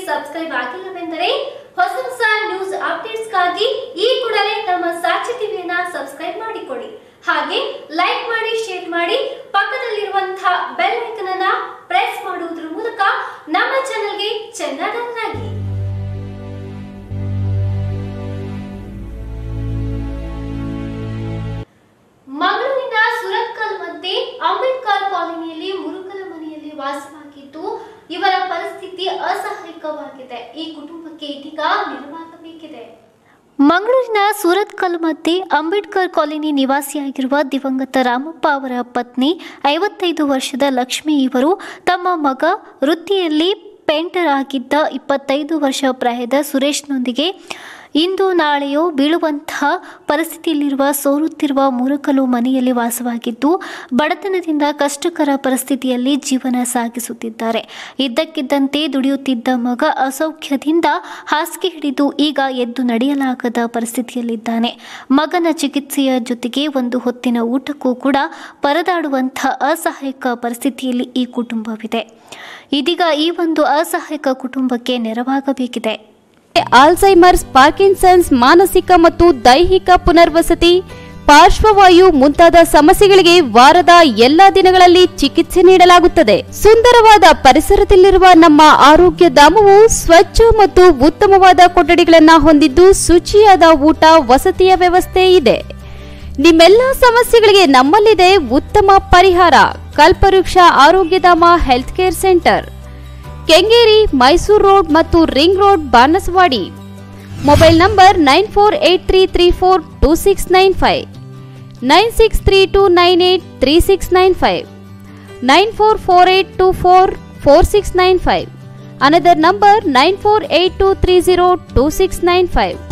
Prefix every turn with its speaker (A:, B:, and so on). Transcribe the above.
A: subscribe ಆಗಿಲ್ಲವೆಂದರೆ ಹೊಸ ಹೊಸ news ಅಪ್ಡೇಟ್ಸ್ಗಾಗಿ ಈ ಕೂಡಲೇ ನಮ್ಮ ಸಾಕ್ಷಿ ಟಿವಿಯನ್ನ ಸಬ್ಸ್ಕ್ರೈಬ್ ಮಾಡಿಕೊಳ್ಳಿ ಹಾಗೆ ಲೈಕ್ ಮಾಡಿ ಶೇರ್ ಮಾಡಿ ಪಕ್ಕದಲ್ಲಿರುವಂತಹ ಬೆಲ್ ಐಕನ್ ಅನ್ನ ಪ್ರೆಸ್ ಮಾಡುವುದರ ಮೂಲಕ ನಮ್ಮ ಚಾನೆಲ್ಗೆ ಚೆನ್ನಡನ್ನಾಗಿ ಮಂಗಳೂರಿನ ಸುರತ್ಕಲ್ ಮಧ್ಯೆ ಅಂಬೇಡ್ಕರ್ ಕಾಲೋನಿಯಲ್ಲಿ ಮುರುಕಲ ಮನೆಯಲ್ಲಿ ವಾಸವಾಗಿದ್ದು ಇವರ ಪರಿಸ್ಥಿತಿ ಅಸಹಾಯಕವಾಗಿದೆ ಈ ಕುಟುಂಬಕ್ಕೆ ಇದೀಗ ನೆರವಾಗಬೇಕಿದೆ ಮಂಗಳೂರಿನ ಸೂರತ್ಕಲ್ ಮಧ್ಯೆ ಅಂಬೇಡ್ಕರ್ ಕಾಲೋನಿ ನಿವಾಸಿಯಾಗಿರುವ ದಿವಂಗತ ರಾಮಪ್ಪ ಅವರ ಪತ್ನಿ ಐವತ್ತೈದು ವರ್ಷದ ಲಕ್ಷ್ಮಿ ಇವರು ತಮ್ಮ ಮಗ ವೃತ್ತಿಯಲ್ಲಿ ಪೇಂಟರ್ ಆಗಿದ್ದ ಇಪ್ಪತ್ತೈದು ವರ್ಷ ಪ್ರಾಯದ ಸುರೇಶ್ನೊಂದಿಗೆ ಇಂದು ನಾಳೆಯೋ ಬೀಳುವಂತಹ ಪರಿಸ್ಥಿತಿಯಲ್ಲಿರುವ ಸೋರುತ್ತಿರುವ ಮುರುಕಲು ಮನೆಯಲ್ಲಿ ವಾಸವಾಗಿದ್ದು ಬಡತನದಿಂದ ಕಷ್ಟಕರ ಪರಿಸ್ಥಿತಿಯಲ್ಲಿ ಜೀವನ ಸಾಗಿಸುತ್ತಿದ್ದಾರೆ ಇದ್ದಕ್ಕಿದ್ದಂತೆ ದುಡಿಯುತ್ತಿದ್ದ ಮಗ ಅಸೌಖ್ಯದಿಂದ ಹಾಸಿಗೆ ಹಿಡಿದು ಈಗ ಎದ್ದು ನಡೆಯಲಾಗದ ಪರಿಸ್ಥಿತಿಯಲ್ಲಿದ್ದಾನೆ ಮಗನ ಚಿಕಿತ್ಸೆಯ ಜೊತೆಗೆ ಒಂದು ಹೊತ್ತಿನ ಊಟಕ್ಕೂ ಕೂಡ ಪರದಾಡುವಂಥ ಅಸಹಾಯಕ ಪರಿಸ್ಥಿತಿಯಲ್ಲಿ ಈ ಕುಟುಂಬವಿದೆ ಇದೀಗ ಈ ಒಂದು ಅಸಹಾಯಕ ಕುಟುಂಬಕ್ಕೆ ನೆರವಾಗಬೇಕಿದೆ
B: ಆಲ್ಝೈಮರ್ಸ್ ಪಾರ್ಕಿನ್ಸನ್ಸ್ ಮಾನಸಿಕ ಮತ್ತು ದೈಹಿಕ ಪುನರ್ವಸತಿ ಪಾರ್ಶ್ವವಾಯು ಮುಂತಾದ ಸಮಸ್ಯೆಗಳಿಗೆ ವಾರದ ಎಲ್ಲಾ ದಿನಗಳಲ್ಲಿ ಚಿಕಿತ್ಸೆ ನೀಡಲಾಗುತ್ತದೆ ಸುಂದರವಾದ ಪರಿಸರದಲ್ಲಿರುವ ನಮ್ಮ ಆರೋಗ್ಯ ಧಾಮವು ಸ್ವಚ್ಛ ಮತ್ತು ಉತ್ತಮವಾದ ಕೊಠಡಿಗಳನ್ನು ಹೊಂದಿದ್ದು ಶುಚಿಯಾದ ಊಟ ವಸತಿಯ ವ್ಯವಸ್ಥೆ ಇದೆ ನಿಮ್ಮೆಲ್ಲ ಸಮಸ್ಯೆಗಳಿಗೆ ನಮ್ಮಲ್ಲಿದೆ ಉತ್ತಮ ಪರಿಹಾರ Kalpavriksha Arogyadhama health care centre Kengeri Mysuru road ಮತ್ತು ring road Banasavadi mobile number nine four eight three three four two six nine five nine six three two nine eight three six nine five nine four four eight two four four six nine five another number nine four eight two three zero two six nine five